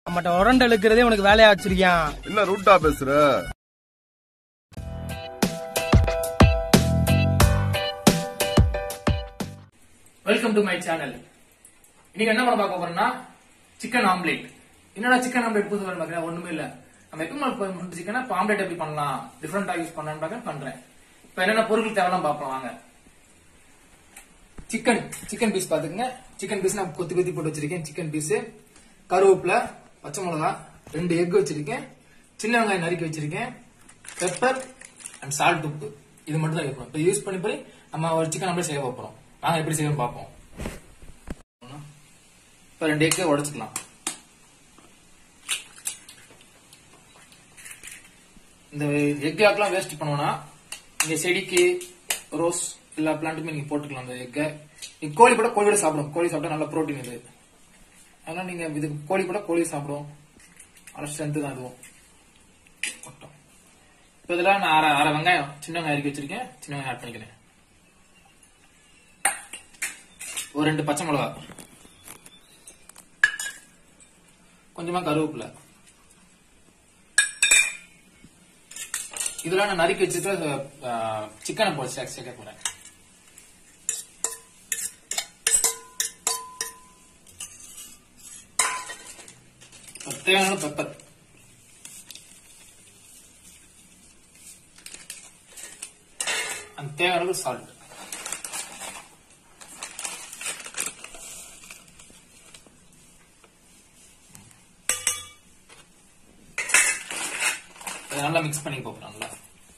நம்மகிட்ட உரண்டை இழுக்கிறதே உனக்கு வேலையா வச்சிருக்கியான் என்ன ரூட்டா பேசுற வெல்கம் டு மை சேனல் இன்னைக்கு என்ன பண்ண பார்க்க போறோம்னா சிக்கன் ஆம்லேட் என்னடா சிக்கன் ஆம்லேட் புது வேலை பார்க்கறேன் ஒண்ணுமே இல்ல நம்ம எப்பவும் சிக்கனா இப்போ ஆம்லேட் எப்படி பண்ணலாம் டிஃப்ரெண்டா யூஸ் பண்ணலாம்னு பார்க்க பண்றேன் இப்போ என்னென்ன பொருட்கள் தேவைலாம் பார்ப்போம் வாங்க சிக்கன் சிக்கன் பீஸ் பாத்துக்கங்க சிக்கன் பீஸ் நான் கொத்தி கொத்தி போட்டு வச்சிருக்கேன் சிக்கன் பீஸ் கருவேப்பிலை பச்சை மிளகா ரெண்டு எக் வச்சிருக்கேன் சின்ன வெங்காயம் நறுக்கி வச்சிருக்கேன் பெப்பர் அண்ட் சால்ட் உப்பு இது மட்டும் தான் வைக்கணும் இப்போ யூஸ் பண்ணி போய் நம்ம ஒரு சிக்கன் அப்படியே செய்ய போறோம் நாங்க எப்படி செய்யணும் பார்ப்போம் இப்போ ரெண்டு எக்கை உடைச்சுக்கலாம் இந்த எக் ஆக்கெல்லாம் வேஸ்ட் பண்ணுவோம்னா இங்க செடிக்கு ரோஸ் எல்லா பிளான்ட்டுமே நீங்க போட்டுக்கலாம் அந்த எக்கை நீங்க கோழி கூட கோழியோட சாப்பிடும் கோழி சாப்பிட்டா நல்ல புரோட்டீன் இது அதனால நீங்க இதுக்கு கோழி கூட கோழி சாப்பிடும் நல்ல ஸ்ட்ரென்த் தான் இதுவும் கொட்டம். இப்ப இதெல்லாம் நான் அரை அரை வெங்காயம் சின்ன வெங்காயம் இறக்கி வச்சிருக்கேன் சின்ன வெங்காயம் ஆட் பண்ணிக்கிறேன் ஒரு ரெண்டு பச்சை மிளகா கொஞ்சமா கருவேப்பிலை இதெல்லாம் நான் நறுக்கி வச்சுட்டு சிக்கனை போட்டு சேர்க்க சேர்க்க போறேன் தேவையான பெப்பர் அந்த தேவையான அளவு சால்ட் இதை நல்லா மிக்ஸ் பண்ணி போகிறோம் நல்லா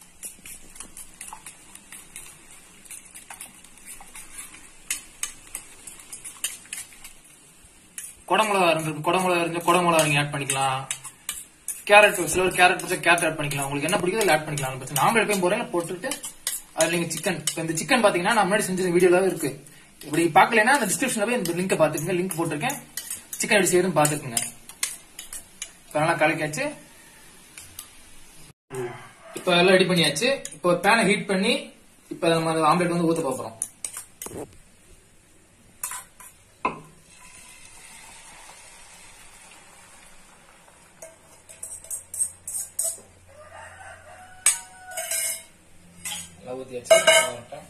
குடமிளகா இருந்து குடமிளகா இருந்து குடமிளகா நீங்க ஆட் பண்ணிக்கலாம் கேரட் சிலர் கேரட் பிடிச்சா கேரட் ஆட் பண்ணிக்கலாம் உங்களுக்கு என்ன பிடிக்குதோ அதில் ஆட் பண்ணிக்கலாம் ஒண்ணும் பிரச்சனை ஆம்லேட் எப்பயும் போறேன் போட்டுட்டு அதுல நீங்க சிக்கன் இப்போ இந்த சிக்கன் பாத்தீங்கன்னா நான் முன்னாடி செஞ்ச வீடியோல இருக்கு இப்படி பார்க்கலன்னா அந்த டிஸ்கிரிப்ஷன்ல போய் இந்த லிங்க் பாத்துக்கங்க லிங்க் போட்டிருக்கேன் சிக்கன் எப்படி செய்யறதுன்னு பாத்துக்கங்க இப்ப நல்லா கலக்கியாச்சு இப்போ எல்லாம் ரெடி பண்ணியாச்சு இப்போ பேனை ஹீட் பண்ணி இப்போ நம்ம ஆம்லேட் வந்து ஊத்த போறோம் நல்லா ஊத்தியாச்சு வரட்டும்.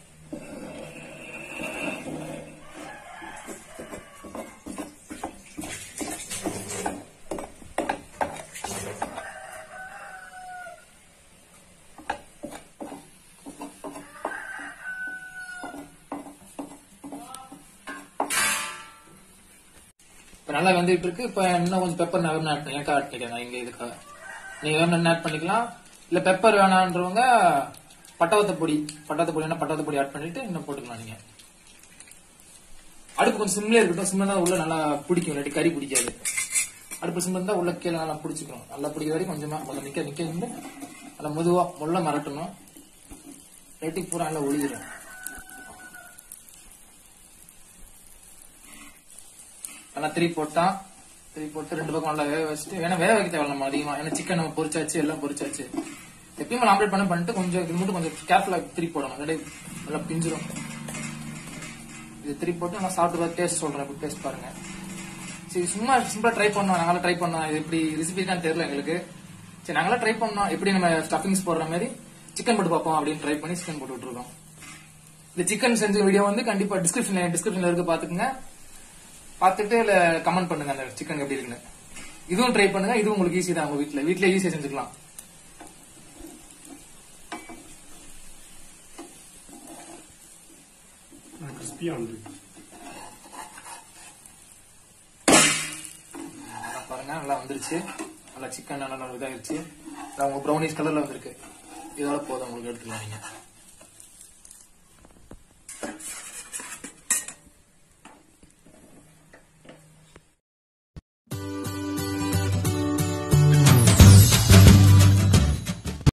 இப்ப நல்லா வந்துட்டு இருக்கு இப்ப இன்னும் கொஞ்சம் பெப்பர் நான் வேணும் ஆட் பண்ணி எனக்கு ஆட் பண்ணிக்கிறேன் இங்க இதுக்காக நீங்க வேணும் ஆட் பண்ணிக்கலாம் இல்ல பெப்பர் வேணான்றவங்க பட்டவத்த பொடி பட்டவத்த பொடி பட்டவத்த பொடி ஆட் பண்ணிட்டு இன்னும் போட்டுக்கலாம் நீங்க அடுப்பு கொஞ்சம் சிம்லே இருக்கட்டும் சிம்ல தான் உள்ள நல்லா பிடிக்கும் இல்லாட்டி கறி பிடிக்காது அடுப்பு சிம்ல இருந்தா உள்ள கீழே நல்லா பிடிச்சிக்கணும் நல்லா பிடிக்கிற வரைக்கும் கொஞ்சமா கொஞ்சம் நிக்க நிக்க இருந்து நல்லா மெதுவா முள்ள மரட்டணும் இல்லாட்டி பூரா நல்லா ஒளிஞ்சிடும் நல்லா திரி போட்டா திரி போட்டு ரெண்டு பக்கம் நல்லா வேக வச்சுட்டு வேணா வேக வைக்க தேவை நம்ம அதிகமா ஏன்னா சிக்கன் நம்ம பொரிச்சாச்சு எல்லாம் பொரிச்சாச்சு எப்பயும் ஆம்லேட் பண்ண பண்ணிட்டு கொஞ்சம் இது மட்டும் கொஞ்சம் கேர்ஃபுல்லா திரி போடணும் இல்லாட்டி நல்லா பிஞ்சிரும் இது திரி போட்டு நான் சாப்பிட்டு பார்த்து டேஸ்ட் சொல்றேன் இப்ப டேஸ்ட் பாருங்க சரி சும்மா சிம்பிளா ட்ரை பண்ணோம் நாங்களாம் ட்ரை பண்ணோம் இது எப்படி ரெசிபி தான் தெரியல எங்களுக்கு சரி நாங்களாம் ட்ரை பண்ணோம் எப்படி நம்ம ஸ்டஃபிங்ஸ் போடுற மாதிரி சிக்கன் போட்டு பார்ப்போம் அப்படின்னு ட்ரை பண்ணி சிக்கன் போட்டு விட்டுருக்கோம் இந்த சிக்கன் செஞ்ச வீடியோ வந்து கண்டிப்பா டிஸ்கிரிப்ஷன்ல டிஸ்கிரிப்ஷன்ல இருக்கு பாத்துக்கங்க பார்த்துட்டு இல்ல கமெண்ட் பண்ணுங்க அந்த சிக்கன் எப்படி இருக்குன்னு இதுவும் ட்ரை பண்ணுங்க இதுவும் உங்களுக்கு ஈஸி தான் உங்க வீட்ல வீட்ல ஈஸியா செஞ்சுக்கலாம் கிறிஸ்பியா வந்து நல்லா பாருங்க நல்லா வந்துருச்சு நல்லா சிக்கன் நல்லா இதாயிருச்சு நல்லா உங்க ப்ரௌனிஷ் கலர்ல வந்திருக்கு இதோட போதும் உங்களுக்கு எடுத்துக்கலாம் நீங்க